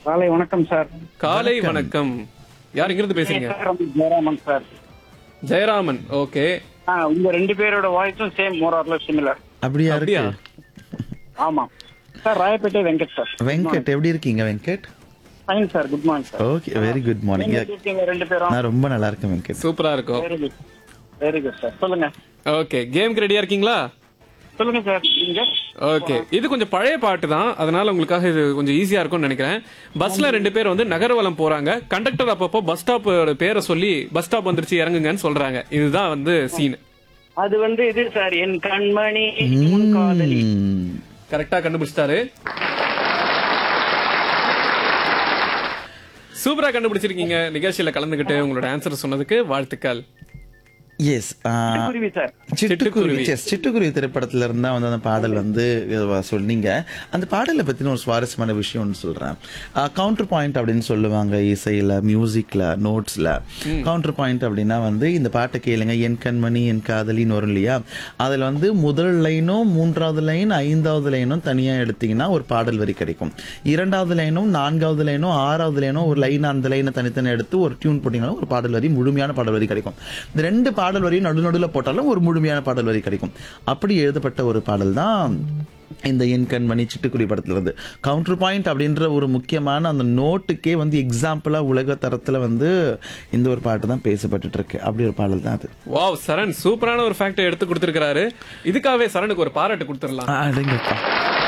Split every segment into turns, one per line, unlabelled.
காலை வணக்கம் சார்
காலை வணக்கம் யார் இங்கிருந்து பேசுறீங்க
ஜெயராமன் சார்
ஜெயராமன் ஓகே
ஆ உங்க ரெண்டு பேரோட வாய்ஸும் சேம் மோர் ஆர்ல சிமிலர்
அப்படியா
அப்படியா
இருக்கு
ஆமா சார் ராயப்பேட்டை வெங்கட் சார்
வெங்கட் எப்படி இருக்கீங்க Venkat
fine sir good morning sir
okay very good morning
நீங்க எப்படி இருக்கீங்க ரெண்டு பேரும்
நான் ரொம்ப நல்லா இருக்கேன் வெங்கட்
சூப்பரா இருக்கும்
very good very good sir சொல்லுங்க
ஓகே கேம்க்கு ரெடியா இருக்கீங்களா
சொல்லுங்க சார் நீங்க
ஓகே இது கொஞ்சம் பழைய பாட்டு தான் அதனால உங்களுக்காக இது கொஞ்சம் ஈஸியா இருக்கும்னு நினைக்கிறேன் பஸ்ல ரெண்டு பேர் வந்து நகர்வலம் போறாங்க கண்டக்டர் அப்பப்போ பஸ் ஸ்டாப் பேரை சொல்லி பஸ் ஸ்டாப் வந்துருச்சு இறங்குங்கன்னு சொல்றாங்க இதுதான் வந்து சீன்
அது வந்து இது சார் என் கண்மணி உன் காதலி
ம்.
கரெக்டா கண்டுபிடிச்சிட்டாரு சூப்பரா கண்டுபிடிச்சிருக்கீங்க நிகழ்ச்சியில கலந்துகிட்டு உங்களோட ஆன்சர் சொன்னதுக்கு வாழ்த்துக்கள்
எஸ்
குருவி சார்
சிட்டுக்குருவி yes, சிட்டுக்குருவி திரைப்படத்துல இருந்தா வந்து அந்த பாடல் வந்து அஹ், சொன்னீங்க அந்த பாடலை பத்தின ஒரு சுவாரஸ்யமான விஷயம் ஒன்று சொல்றேன் கவுண்டர் பாயிண்ட் அப்படின்னு சொல்லுவாங்க இசையில மியூசிக்ல நோட்ஸ்ல கவுண்டர் பாயிண்ட் அப்படின்னா வந்து இந்த பாட்டை கேளுங்க என் கண்மணி என் காதலின்னு வரும் இல்லையா அதுல வந்து முதல் லைனும் மூன்றாவது லைன் ஐந்தாவது லைனும் தனியா எடுத்தீங்கன்னா ஒரு பாடல் வரி கிடைக்கும் இரண்டாவது லைனும் நான்காவது லைனும் ஆறாவது லைனும் ஒரு லைன் அந்த லைனை தனித்தனி எடுத்து ஒரு டியூன் போட்டீங்கன்னா ஒரு பாடல் வரி முழுமையான பாடல் வரி கிடைக்கும் இந்த ரெண்டு பாடல் வரியும் நடு நடுவில் போட்டாலும் ஒரு முழுமையான பாடல் வரி கிடைக்கும் அப்படி எழுதப்பட்ட ஒரு பாடல் தான் இந்த என் கண்மணி சிட்டுக்குருவி படத்துல இருந்து கவுண்டர் பாயிண்ட் அப்படின்ற ஒரு முக்கியமான அந்த நோட்டுக்கே வந்து எக்ஸாம்பிளா உலக தரத்துல வந்து இந்த ஒரு பாட்டு தான் பேசப்பட்டுட்டு இருக்கு அப்படி ஒரு பாடல் தான் அது
வாவ் சரண் சூப்பரான ஒரு ஃபேக்டை எடுத்து கொடுத்திருக்காரு இதுக்காகவே சரணுக்கு ஒரு பாராட்டு கொடுத்துடலாம்
அடங்கப்பா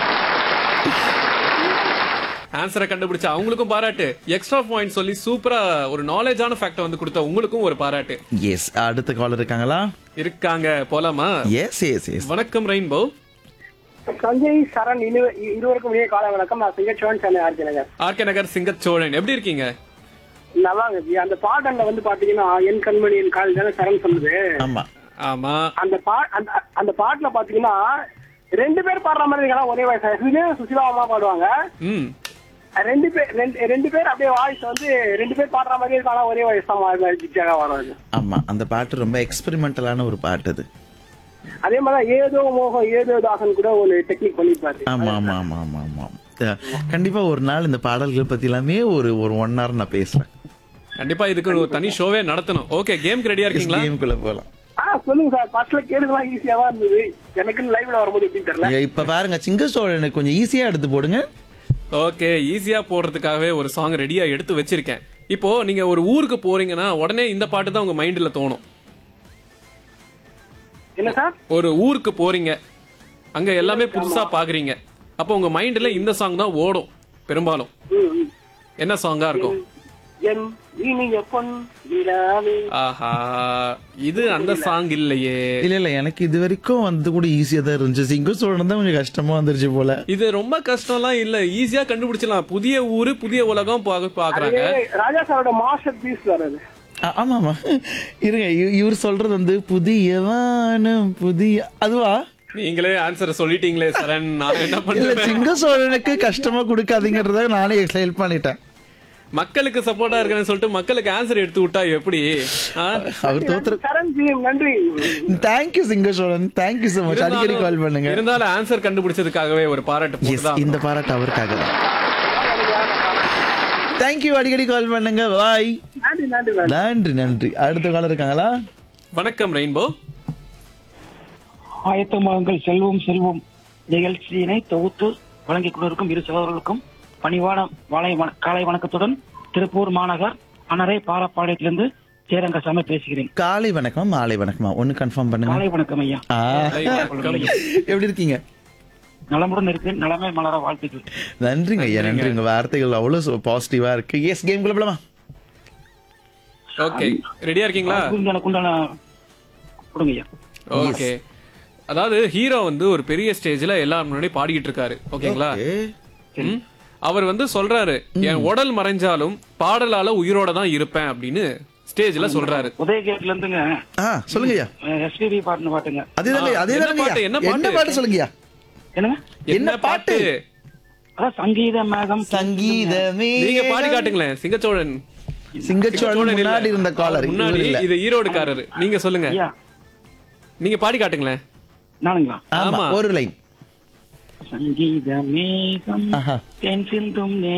ஆன்சரை கண்டுபிடிச்ச அவங்களுக்கும் பாராட்டு எக்ஸ்ட்ரா பாயிண்ட் சொல்லி சூப்பரா ஒரு நாலேஜான ஃபேக்டை வந்து கொடுத்த உங்களுக்கும் ஒரு பாராட்டு
எஸ் அடுத்த காலர் இருக்காங்களா
இருக்காங்க போலாமா
எஸ் எஸ் எஸ்
வணக்கம் ரெயின்போ
சஞ்சய் சரண் இரு- இருவருக்கும் இனிய காலை வணக்கம் நான் சிங்கச்சோன் சென்னை ஆர்கே நகர்
ஆர்கே நகர் சிங்கச்சோழன் எப்படி இருக்கீங்க
நல்லா இருக்கு அந்த பாடல்ல வந்து பாத்தீங்கன்னா என் கண்மணி என் கால் தானே சரண் சொன்னது
ஆமா
ஆமா
அந்த பா அந்த அந்த பாட்டுல பாத்தீங்கன்னா ரெண்டு பேர் பாடுற மாதிரி இருக்கலாம் ஒரே வயசு இதுவே சுசிலா அம்மா பாடுவாங்க
ம்
ரெண்டு பேர் ரெண்டு ரெண்டு பேர் அப்படியே வாய்ஸ் வந்து ரெண்டு பேர் பாடுற மாதிரி இருக்கும் ஆனா ஒரே வயசு தான் மாறி மாறி ஜிக்ஜாகா வரும்
ஆமா அந்த பாட்டு ரொம்ப எக்ஸ்பெரிமெண்டலான ஒரு பாட்டு அது
அதே மாதிரி ஏதோ மோகம் ஏதோ தாசன் கூட ஒரு டெக்னிக் பண்ணிருப்பாரு
ஆமா ஆமா ஆமா ஆமா ஆமா அஹ், கண்டிப்பா ஒரு நாள் இந்த பாடல்கள் பத்தி எல்லாமே ஒரு ஒரு ஒன் ஹவர் நான் பேசுறேன்
கண்டிப்பா இதுக்கு ஒரு தனி ஷோவே நடத்தணும் ஓகே கேம்க்கு ரெடியா இருக்கீங்களா
கேமுக்குள்ள போலாம்
ஆ சொல்லுங்க சார் ஃபர்ஸ்ட்ல கேடுலாம் ஈஸியா தான் இருந்தது எனக்குன்னு லைவ்ல வரும்போது எப்படின்னு தெரியல
ஐயா, இப்ப பாருங்க சிங்க சோழனுக்கு கொஞ்சம் ஈஸியா எடுத்து போடுங்க
ஓகே ஈஸியா போடுறதுக்காகவே ஒரு சாங் ரெடியா எடுத்து வச்சிருக்கேன் இப்போ நீங்க ஒரு ஊருக்கு போறீங்கன்னா உடனே இந்த பாட்டு தான் உங்க மைண்ட்ல தோணும்
என்ன சார்
ஒரு ஊருக்கு போறீங்க அங்க எல்லாமே புதுசா பாக்குறீங்க அப்போ உங்க மைண்ட்ல இந்த சாங் தான் ஓடும் பெரும்பாலும்
ம், ம்.
என்ன சாங்கா இருக்கும்
என் இனிய பொன் நிலாவே
ஆஹா இது அந்த சாங் இல்லையே
இல்ல இல்ல எனக்கு இது வரைக்கும் வந்து கூட ஈஸியா தான் இருந்துச்சு சிங்க சோழன் தான் கொஞ்சம் கஷ்டமா வந்துருச்சு போல
இது ரொம்ப கஷ்டம்லாம் இல்ல ஈஸியா கண்டுபிடிச்சலாம் புதிய ஊரு புதிய உலகம் பா- பாக்குறாங்க
ஏய், ராஜா சாரோட மாஸ்டர் பீஸ் சார் அது
ஆ- ஆமா ஆமா இருங்க இவ- இவர் சொல்றது வந்து புதிய வானம் புதிய அதுவா
நீங்களே ஆன்சர் சொல்லிட்டீங்களே சரண் நான் என்ன
இல்ல
பண்ணுவேன்
சிங்க சோழனுக்கு கஷ்டமா கொடுக்காதீங்கறத நானே ஹெல்ப் பண்ணிட்டேன்
மக்களுக்கு சப்போர்ட்டா இருக்கேன்னு சொல்லிட்டு மக்களுக்கு ஆன்சர் எடுத்து விட்டா எப்படி ஆ?
அவர் தோத்துற
சரண்ஜி நன்றி
தேங்க்யூ சிங்க சோழன் தேங்க்யூ so மச் அடிக்கடி கால் பண்ணுங்க
இருந்தாலும் ஆன்சர் கண்டுபிடிச்சதுக்காகவே ஒரு பாராட்டு
எஸ்
போட்டுதான்
இந்த பாராட்டு அவருக்காக தான் தேங்க்யூ அடிக்கடி கால் பண்ணுங்க பாய்
நன்றி நன்றி நன்றி
நன்றி நன்றி அடுத்த காலம் இருக்காங்களா
வணக்கம் ரெயின்போ
ஆயத்தமாகுங்கள் செல்வம் செல்வம் நிகழ்ச்சியினை தொகுத்து வழங்கிக் கொண்டிருக்கும் இரு சகோதரர்களுக்கும் பணிவான வாழை வண- காலை வணக்கத்துடன் திருப்பூர் மாநகர் அனரை பாலப்பாளையத்திலிருந்து சேரங்கசாமி பேசுகிறேன்
காலை வணக்கம் மாலை வணக்கமா ஒன்னு கன்ஃபார்ம் பண்ணுங்க
காலை வணக்கம் ஐயா
ஆ,
வணக்கம்.
எப்படி இருக்கீங்க
நலமுடன் இருக்கிறேன் நலமே மலர வாழ்த்துக்கள்
நன்றிங்க ஐயா நன்றி உங்க வார்த்தைகள் அவ்வளவு பாசிட்டிவா இருக்கு எஸ் கேம் குள்ள போலாமா
ஓகே ரெடியா இருக்கீங்களா
குண்டான குண்டான கொடுங்க ஐயா
ஓகே அதாவது ஹீரோ வந்து ஒரு பெரிய ஸ்டேஜ்ல எல்லாரும் முன்னாடி பாடிக்கிட்டு இருக்காரு ஓகேங்களா ம்? அவர் வந்து சொல்றாரு என் உடல் மறைஞ்சாலும் பாடலால உயிரோட தான் இருப்பேன் அப்படின்னு ஸ்டேஜ்ல சொல்றாரு
உதயகேட்ல இருந்துங்க
ஆ சொல்லுங்க ஐயா
எஸ்பிபி பாட்டுன்னு பாட்டுங்க
அதேதாங்க
ஆ, என்ன
அதேதாங்க
பாட்டு,
ஐயா.
என்ன பாட்டு?
என்ன பாட்டு சொல்லுங்கய்யா
என்னங்க
என்ன பாட்டு
அதான் சங்கீத மேகம்
சங்கீதமே
நீங்க பாடி காட்டுங்களேன் சிங்கச்சோழன்
சிங்கச்சோழன்
இல்ல.
முன்னாடி இருந்த காலர்
அவர் முன்னாடி
இல்ல
இது ஈரோடுக்காரரு நீங்க சொல்லுங்க
ஐயா
நீங்க பாடி காட்டுங்களேன்
நானுங்களா
ஆமா
ஆமா.
ஒரு லைன்
சங்கீத மேகம்
ஆஹா
தென் சிந்தும் நே